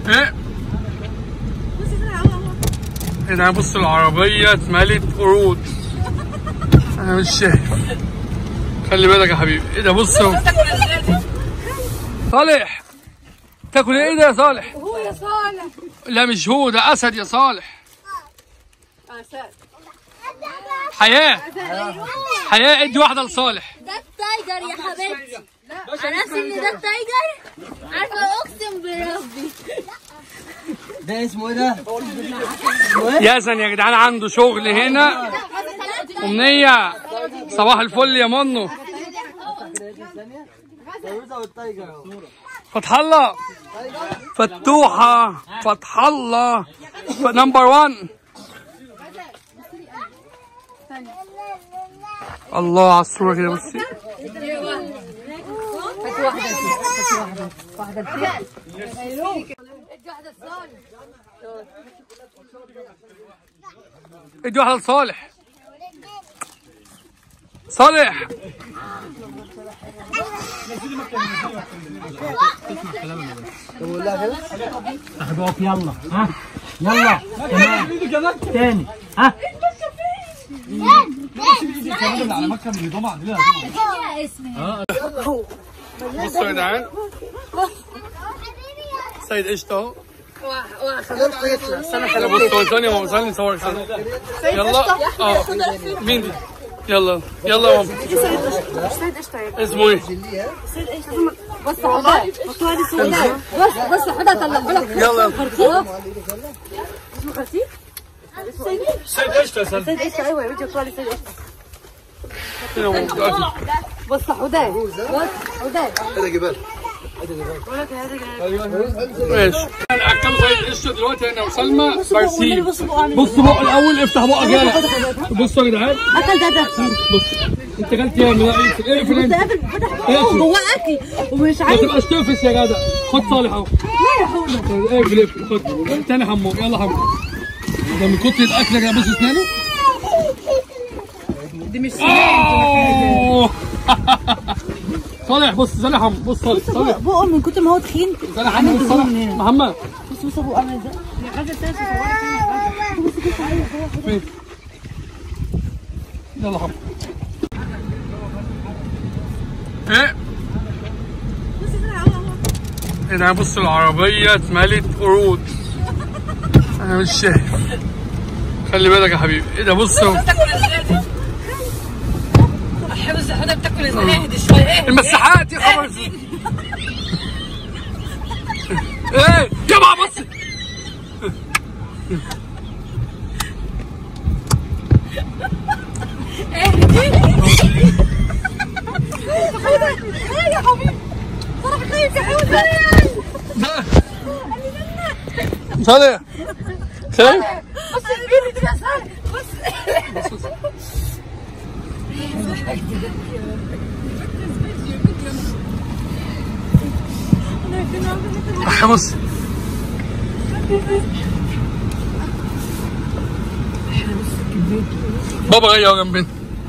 ايه ايه ده بص العربية اتملت قرود انا مش شايف خلي بالك يا حبيبي ايه ده بص صالح تاكل ايه ده يا صالح هو يا صالح لا مش هو ده اسد يا صالح حياة حياة ادي واحدة لصالح ده التايجر يا حبيبتي عرفت ان ده التايجر عارفه اقسم بربي ده اسمه ايه ده؟ ياسن يا جدعان عنده شغل هنا أمنية صباح الفل يا منو فيروزة والتايجر اهو فتح الله فتوحة فتح الله نمبر 1 الله على الصورة كده بصي ادي واحدة لصالح صالح بقول لها كده اخدوك يلا ها يلا كمان تاني ها بصوا يا جدعان سيد قشطة اهو يلا بصوا ثانية ماما ثانية نصور ثانية يلا اه مين دي؟ يلا يلا يا ماما اسمه ايه؟ بص حدا بص هذه السوداء بص بص حدا طلع لك يلا اسمه خرتيت سيد قشطة يا سيد سيد ايش ايوه فيديو كوالي سيد ايش هنا ماما. بص حداي بص حداي كده جبال ماشي اكلوا سيد قشطة دلوقتي انا وسلمى بارسيل بص بقى الاول افتح بقى جالك بصوا يا جدعان اكل ده ده بص انت اكلت ايه من اقفل اقفل انت اقفل هو اكل ومش ما عايز تبقاش تقفش يا جدع خد صالح اهو اقفل اقفل خد تاني حمو يلا حمو ده من كتر الاكل يا بص اسنانه دي مش صالح بص صالح حمو بص صالح صالح بقه من كتر ما هو تخين صالح حمو بص صالح محمد بص بص ابوه عامل ازاي فين يلا حمو ايه ايه ده بص العربية اتملت قرود انا مش شايف خلي بالك يا حبيبي ايه ده بص بس حدا بتاكل ازاي اهدي شوي اهدي المساحات يا خبر ايه جماعة بص يا حبيبي صراحه خايف يا حبيبي صالح شايف بص البيبي دي يا صالح بص بص بابا غير جنبنا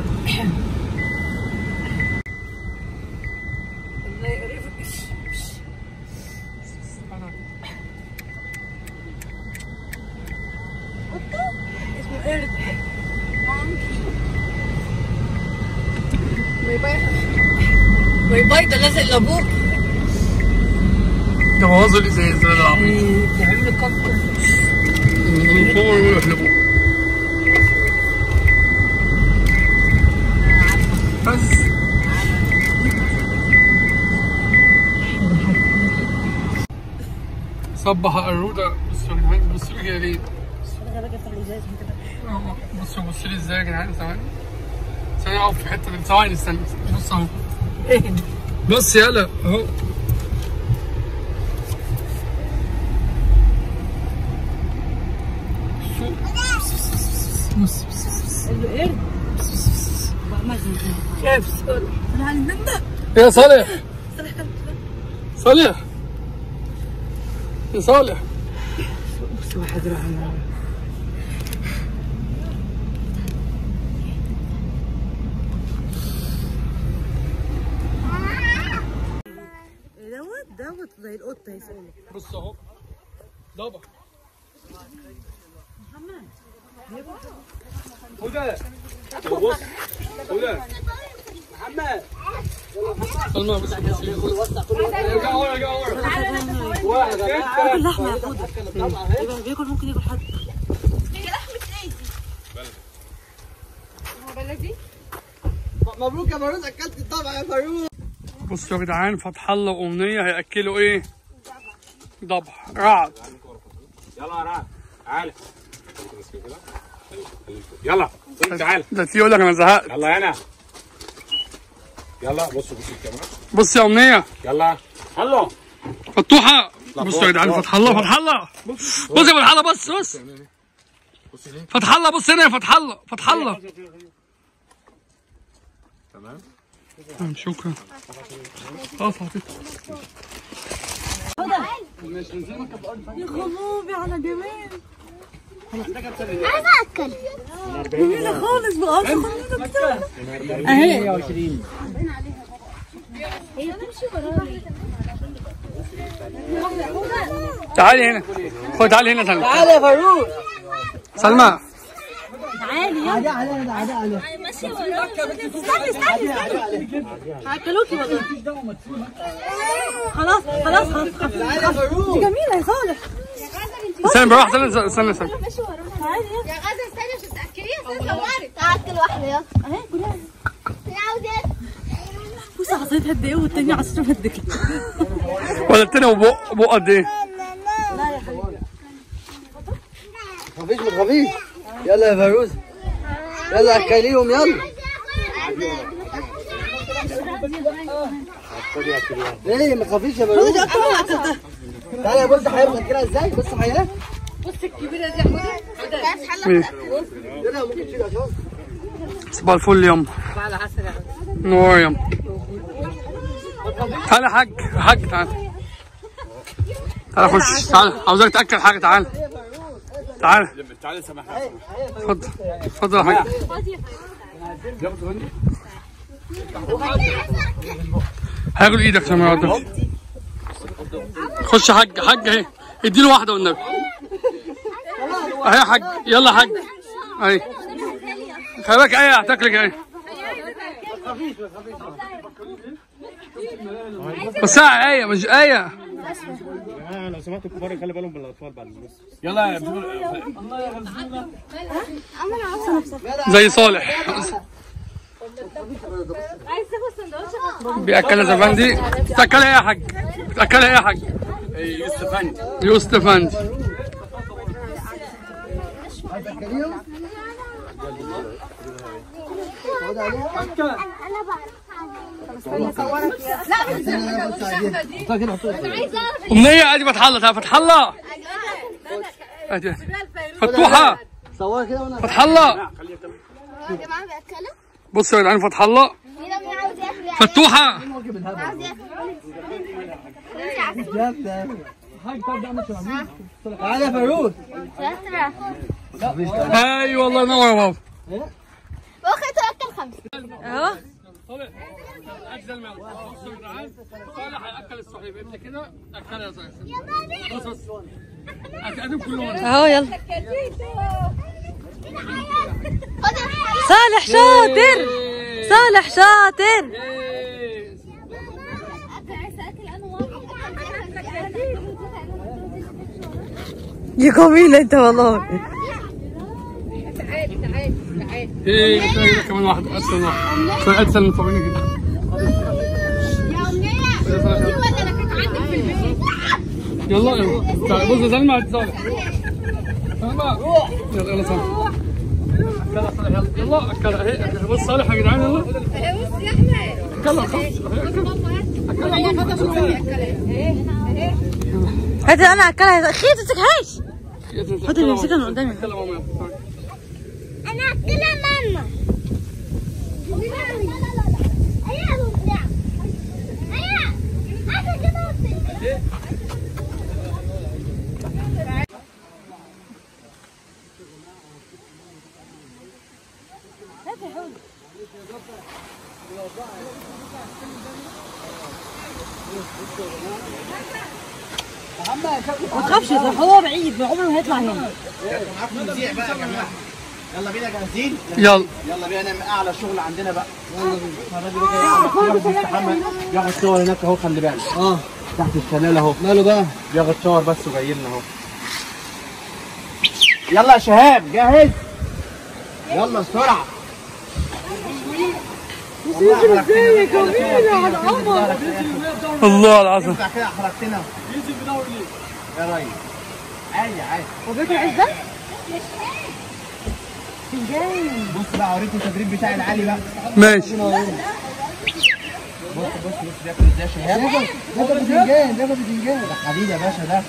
باي باي ده لازق لابوك ده بوظوا الازاز ده العبيط بيعمل لك كفر من فوق ويروح لفوق بس صبح قرودة بصوا يا جدعان بصوا لي كده ليه؟ آه، بصوا بصوا لي ازاي يا جدعان ثواني ثواني اقف في حتة دي. ثواني استنى بص اهو بص يلا اهو بص يا صالح صالح يا صالح دوت دوت زي القطه يا سيدي بص اهو ضبع هدى بص هدى محمد سلمى بس ارجع ورا ارجع ورا واحد اللحمه يا حوده يبقى بياكل ممكن ياكل حد مبروك يا فاروز اكلت الطبع يا فاروز بصوا يا جدعان فتح الله وامنيه هياكلوا ايه؟ ضبع رعد يلا يا رعد تعالى يلا انت تعالى ده تيجي يقول لك انا زهقت يلا يا انا يلا بصوا بصوا الكاميرا بص يا امنيه يلا هلو فتوحه بصوا يا جدعان فتح الله فتح الله بص يا فتح الله بص بص فتح الله بص هنا يا فتح الله فتح الله تمام شكرا خلاص حطيت يا خلوبي على جمال عايزة أكل جميله خالص بقى هي بتمشي ورايا تعالي هنا خد تعالي هنا سلمى تعالى يا فاروز سلمى تعالي عادي على عادي على ماشي ورايا استني استني استني هاكلوكي والله خلاص خلاص خلاص خلاص تعالى يا فاروز جميله يا صالح استنى بالراحه استنى استنى استنى ماشي ورايا يا غازة استني عشان تأكليها صوري تعال أكل واحدة يلا اهي كلها يا عاوزة بصي عصيت قد ايه والتانية عصيت قد ايه ولا التاني وبق بق قد ايه مفيش ما تخافيش يلا يا فاروز يلا اكليهم يلا ليه ما تخافيش يا فاروز تعالى يا بص حياه مذكرها ازاي بص حياه مين؟ يلا ممكن تشيل عشان صباح الفل يما نور يما تعالى يا حاج يا حاج تعالى تعالى خش تعالى عاوزك تاكل حاجه تعالى تعالى تعالى سامح اتفضل اتفضل يا حاج هاكل ايدك يا مراد خش يا حاج حاج اهي اديله واحده والنبي اهي يا حاج يلا يا حاج اهي خلي بالك ايه هتاكلك ايه بس هي ايه مش ايه لو سمحتوا الكبار خلي بالهم بالاطفال بعد النص يلا يا زي صالح عايز تاخد سندوتش بياكلها زفندي بتاكلها ايه يا حاج بتاكلها ايه يا حاج يوسف فندي يوسف افندي امنيه ادي فتح الله تعالى فتح الله ادي فتوحه صور كده وانا فتح الله يا جماعة بيأكلوا بصوا يا جدعان فتح الله مين اللي عاوز ياكل يعني فتوحه عاوز ياكل تعالى يا فاروز اي والله ينور يا بابا واخد تاكل خمسة اهو طالع اجزل من بصوا يا جدعان صالح هياكل الصحيح ابني كده اكلها يا صالح بص بص هتقدم كلهم اهو يلا خد يا صالح شاطر صالح شاطر يا جميلة انت والله ايه ده كمان واحد ادسل واحد شوية ادسل من طبيعي جدا يا أمنية دي ولا أنا كنت عندك في البيت يلا يلا تعال بص يا سلمى هات صالح سلمى يلا يلا صالح اكلها صالح يلا يلا اكلها اهي أكلها. بص صالح يا جدعان يلا اكلها خلاص أهي، أكلها. هات انا اكلها اخي تمسكهاش يلا، خد اللي يمسكها من قدامي أكلها ماما يلا. أنا أكلها ماما ما تخافش ده هو بعيد عمره ما هيطلع هنا معاكم نذيع بقى يا جماعه يلا بينا جاهزين يلا يلا بينا نعمل اعلى شغل عندنا بقى يلا بينا يستحمى ياخد صور هناك اهو خلي بالك اه تحت الشلال اهو ماله بقى بياخد صور بس وجاي لنا اهو يلا يا شهاب جاهز يلا بسرعه الله العظيم ينفع كده حركتنا يا ريس عادي عادي هو بياكل عيش ده؟ بص بقى اوريكم التدريب بتاع العالي بقى ماشي بص بص بص بياكل ازاي يا شهاب ده بتنجان ده بتنجان ده حبيبي يا باشا ده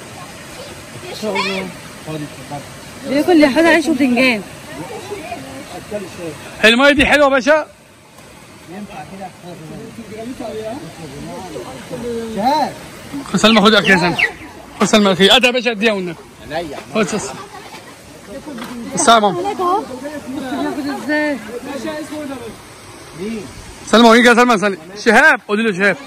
خدي اتفضل بياكل يا حدا عيش وبتنجان المية دي حلوة يا باشا شهاب خد سلمى خد اكل يا سلمى خد سلمى اخي ادي يا باشا اديها والنبي عينيا خد سلمى السلام عليكم بياكل ازاي؟ سلمى وين يا سلمى سلمى شهاب قولي له شهاب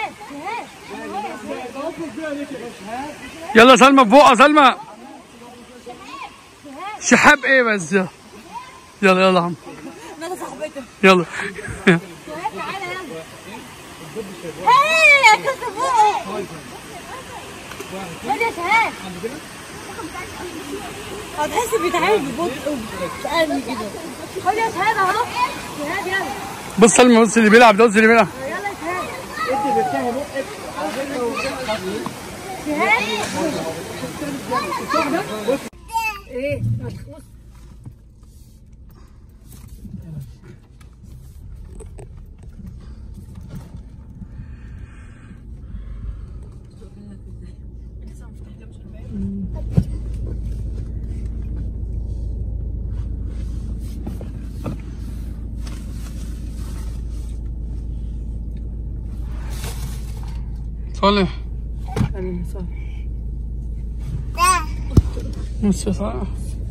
يلا سلمى فوق يا سلمى شهاب ايه بس يلا يلا يلا يا عم يلا هاي اكلت فوق خد يا شهاب هتحس بيتعامل ببطء وبتقلي كده خد يا شهاب اهو شهاب يلا بص سلمى بص اللي بيلعب ده بص اللي بيلعب يلا يا شهاب شهاب ايه صالح نص ساعة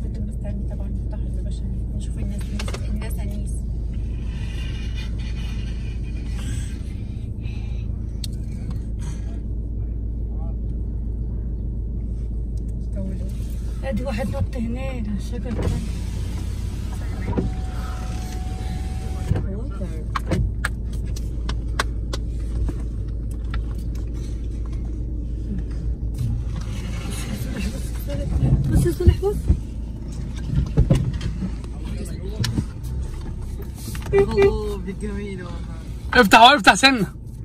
ادي واحد نط هناك على الشجر ده بص يا صالح بص افتح اهو افتح سنة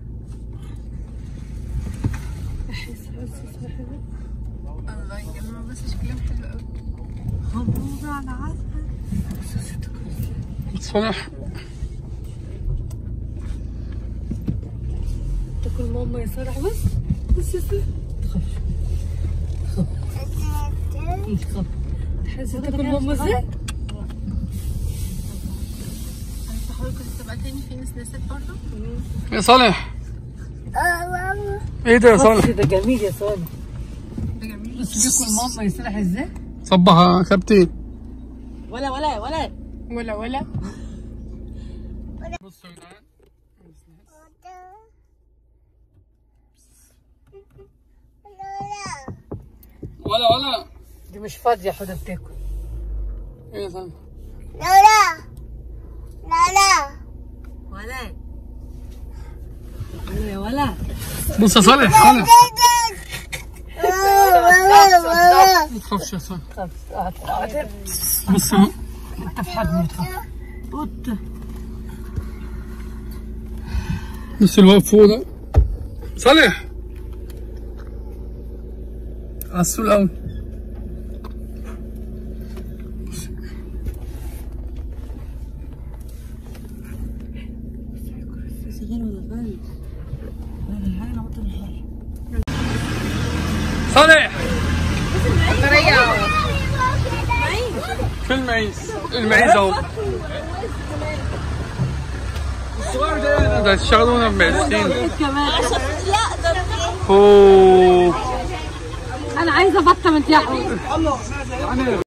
مبروك على عسل صالح تاكل ماما يا صالح بص بص يا صالح تخاف تخاف تحس تاكل ماما ازاي؟ يا صالح ايه ده يا صالح ده جميل يا صالح ده جميل بس بياكل ماما يا صالح ازاي؟ صبح يا كابتن ولا ولا ولا ولا ولا بصوا يا جدعان ولا ولا دي مش فاضية حدا بتاكل ايه يا سلمى لا لا لا ولا ولا يا ولا بص يا صالح صالح لا ما تخافش يا صالح خلاص اقعد اقعد بص اهو انت في حضني تخاف قط بص اللي واقف فوق ده صالح عسول قوي صغير ولا غالي ولا حاجة نحط الحر صالح في المعيز المعيز اهو ده تشتغلونا بمعزتين كمان اوه انا عايزه بطه من تحت